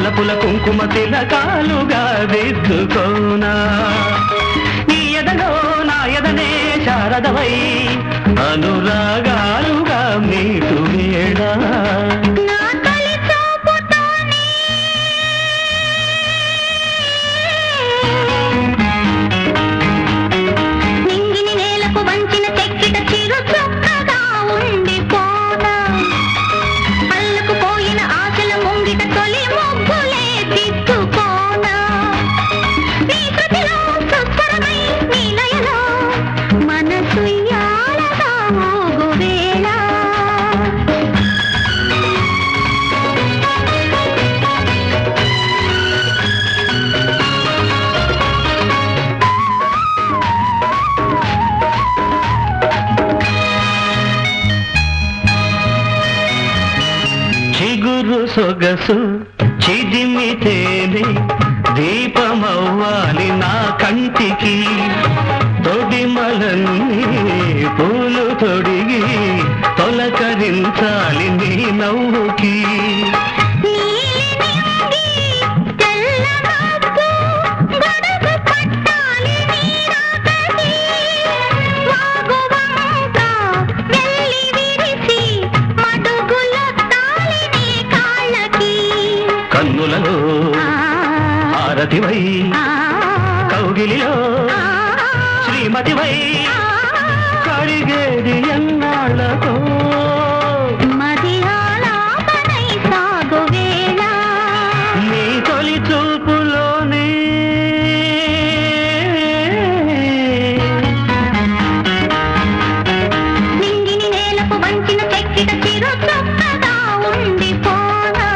వలపుల కుంకుమ తిలకాలుగా దిద్దుకోనా నీ ఎదలో నా ఎదనే శారదవై అనురాగాలుగా మీటు వేళ నా తొలి చూపుతోనే నింగిని నేలకు వంచిన చెక్కిట చిరు చొక్కగా ఉండిపోనా అల్లకు పోయిన ఆశల ముంగిట తొలి ముగ్గులే దిద్దుకోనా నీ శృతిలో సుస్వరమై నీ లయలో మనసు యాలగా ఊగు వేళ చిగురు సొగసు చిదిమితేనే దీపమవ్వాలి నా కంటికి తొడిమలన్నీ పూలు తొడిగి తొలకరించాలి నీ నవ్వుకి నీలినింగి తెల్లమబ్బు గడుసు పట్టాలి నీరాకసి వాగువంక వెళ్ళి విరిసి మడుగుల తాలి నీ కాళ్ళకి కన్నులలో ఆ, హారతివై ఆ, కౌగిలిలో ఆ, శ్రీమతివై ఆ, కడిగేది ఎన్నాళ్ళతో మది ఆలాపనై సాగు వేళ నీ తొలి చూపులోనే నింగిని నేలకు వంచిన చెక్కిట చిరు చొక్కగా ఉండిపోనా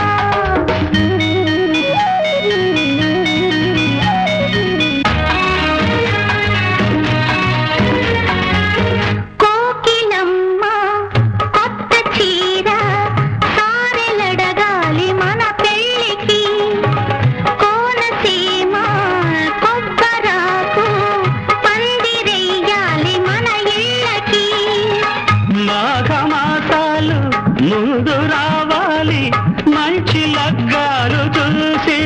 కోకిలమ్మ కొత్త చీర సారెలడగాలి మన పెళ్ళికి కోనసీమ కొబ్బరాకు పందిరెయ్యాలి మన ఇళ్ళకి మాఘమాసాలు ముందు రావాలి మంచి లగ్గాలు చూసి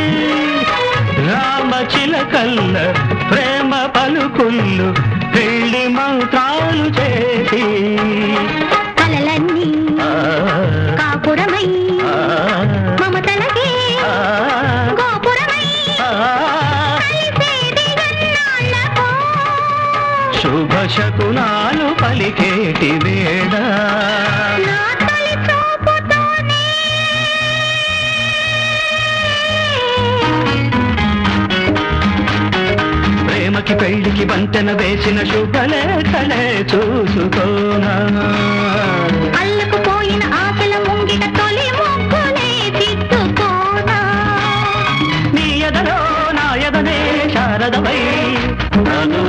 రామ చిలకల్ల ప్రేమ పలుకుళ్ళు పెళ్లి మంత్రాలు చేసి కలలన్నీ ఆ, కాపురమై ఆ, మమతలకే ఆ, గోపురమై ఆ. కలిసేది ఎన్నాళ్ళకో. శుభ శకునాలు పలికేటి వేళ నా తొలి చూపుతోనే ప్రేమకి పెళ్లికి వంతెన వేసిన శుభలేఖలే చూసుకోనా అల్లకు పోయిన ఆశల ముంగిట తొలి ముగ్గులే దిద్దుకోనా నీ ఎదలో నా ఎదనే శారదవై నన్ను